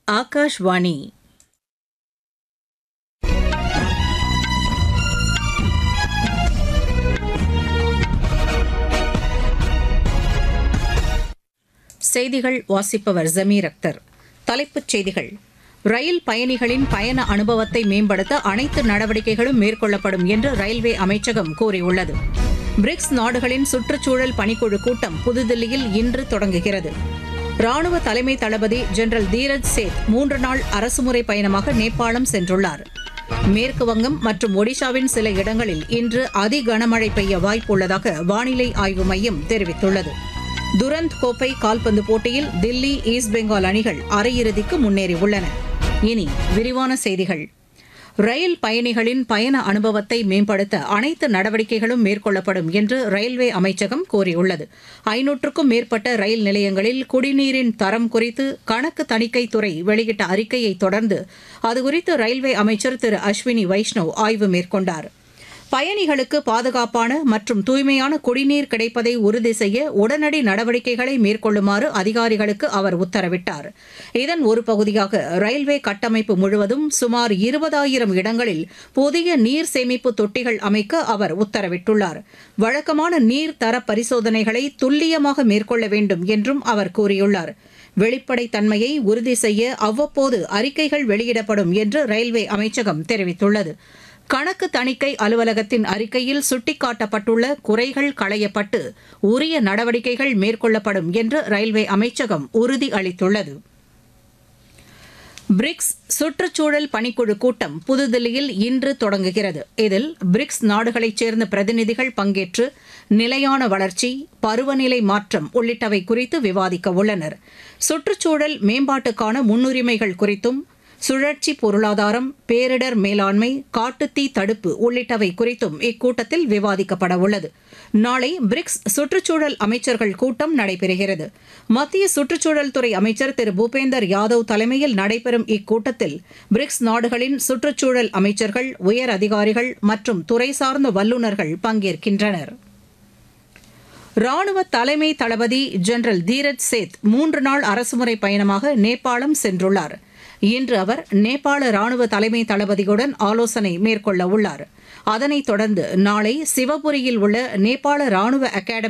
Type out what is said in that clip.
ஆகாஷ்வாணி செய்திகள் வாசிப்பவர் ஜமீர் அக்தர் தலைப்புச் செய்திகள் ரயில் பயணிகளின் பயண அனுபவத்தை மேம்படுத்த அனைத்து நடவடிக்கைகளும் மேற்கொள்ளப்படும் என்று ரயில்வே அமைச்சகம் கூறியுள்ளது பிரிக்ஸ் நாடுகளின் சுற்றுச்சூழல் பணிக்குழு கூட்டம் புதுதில்லியில் இன்று தொடங்குகிறது ராணுவ தலைமை தளபதி ஜெனரல் தீரஜ் சேத் மூன்று நாள் அரசுமுறை பயணமாக நேபாளம் சென்றுள்ளார் மேற்கு வங்கம் மற்றும் ஒடிஷாவின் சில இடங்களில் இன்று அதி கனமழை பெய்ய வாய்ப்புள்ளதாக வானிலை ஆய்வு மையம் தெரிவித்துள்ளது துரந்த் கோப்பை கால்பந்து போட்டியில் தில்லி ஈஸ்ட் பெங்கால் அணிகள் அரையிறுதிக்கு முன்னேறியுள்ளன இனி விரிவான செய்திகள் ரயில் பயணிகளின் பயண அனுபவத்தை மேம்படுத்த அனைத்து நடவடிக்கைகளும் மேற்கொள்ளப்படும் என்று ரயில்வே அமைச்சகம் கூறியுள்ளது ஐநூற்றுக்கும் மேற்பட்ட ரயில் நிலையங்களில் குடிநீரின் தரம் குறித்து கணக்கு தணிக்கை துறை வெளியிட்ட அறிக்கையை தொடர்ந்து அதுகுறித்து ரயில்வே அமைச்சர் திரு அஸ்வினி வைஷ்ணவ் ஆய்வு மேற்கொண்டார் பயணிகளுக்கு பாதுகாப்பான மற்றும் தூய்மையான குடிநீர் கிடைப்பதை உறுதி செய்ய உடனடி நடவடிக்கைகளை மேற்கொள்ளுமாறு அதிகாரிகளுக்கு அவர் உத்தரவிட்டார் இதன் ஒரு பகுதியாக ரயில்வே கட்டமைப்பு முழுவதும் சுமார் இருபதாயிரம் இடங்களில் புதிய நீர் சேமிப்பு தொட்டிகள் அமைக்க அவர் உத்தரவிட்டுள்ளார் வழக்கமான நீர் தர பரிசோதனைகளை துல்லியமாக மேற்கொள்ள வேண்டும் என்றும் அவர் கூறியுள்ளார் வெளிப்படைத்தன்மையை உறுதி செய்ய அவ்வப்போது அறிக்கைகள் வெளியிடப்படும் என்று ரயில்வே அமைச்சகம் தெரிவித்துள்ளது கணக்கு தணிக்கை அலுவலகத்தின் அறிக்கையில் சுட்டிக்காட்டப்பட்டுள்ள குறைகள் களையப்பட்டு உரிய நடவடிக்கைகள் மேற்கொள்ளப்படும் என்று ரயில்வே அமைச்சகம் உறுதி அளித்துள்ளது பிரிக்ஸ் சுற்றுச்சூழல் பணிக்குழு கூட்டம் புதுதில்லியில் இன்று தொடங்குகிறது இதில் பிரிக்ஸ் நாடுகளைச் சேர்ந்த பிரதிநிதிகள் பங்கேற்று நிலையான வளர்ச்சி பருவநிலை மாற்றம் உள்ளிட்டவை குறித்து விவாதிக்க உள்ளனர் சுற்றுச்சூழல் மேம்பாட்டுக்கான முன்னுரிமைகள் குறித்தும் சுழற்சி பொருளாதாரம் பேரிடர் மேலாண்மை காட்டுத்தீ தடுப்பு உள்ளிட்டவை குறித்தும் இக்கூட்டத்தில் விவாதிக்கப்பட உள்ளது நாளை பிரிக்ஸ் சுற்றுச்சூழல் அமைச்சர்கள் கூட்டம் நடைபெறுகிறது மத்திய சுற்றுச்சூழல் துறை அமைச்சர் திரு பூபேந்தர் யாதவ் தலைமையில் நடைபெறும் இக்கூட்டத்தில் பிரிக்ஸ் நாடுகளின் சுற்றுச்சூழல் அமைச்சர்கள் உயர் அதிகாரிகள் மற்றும் துறை சார்ந்த வல்லுநர்கள் பங்கேற்கின்றனர் ராணுவ தலைமை தளபதி ஜெனரல் தீரஜ் சேத் மூன்று நாள் அரசுமுறை பயணமாக நேபாளம் சென்றுள்ளார் இன்று அவர் நேபாள ராணுவ தலைமை தளபதியுடன் ஆலோசனை மேற்கொள்ள உள்ளார் அதனைத் தொடர்ந்து நாளை சிவபுரியில் உள்ள நேபாள ராணுவ அகாடமி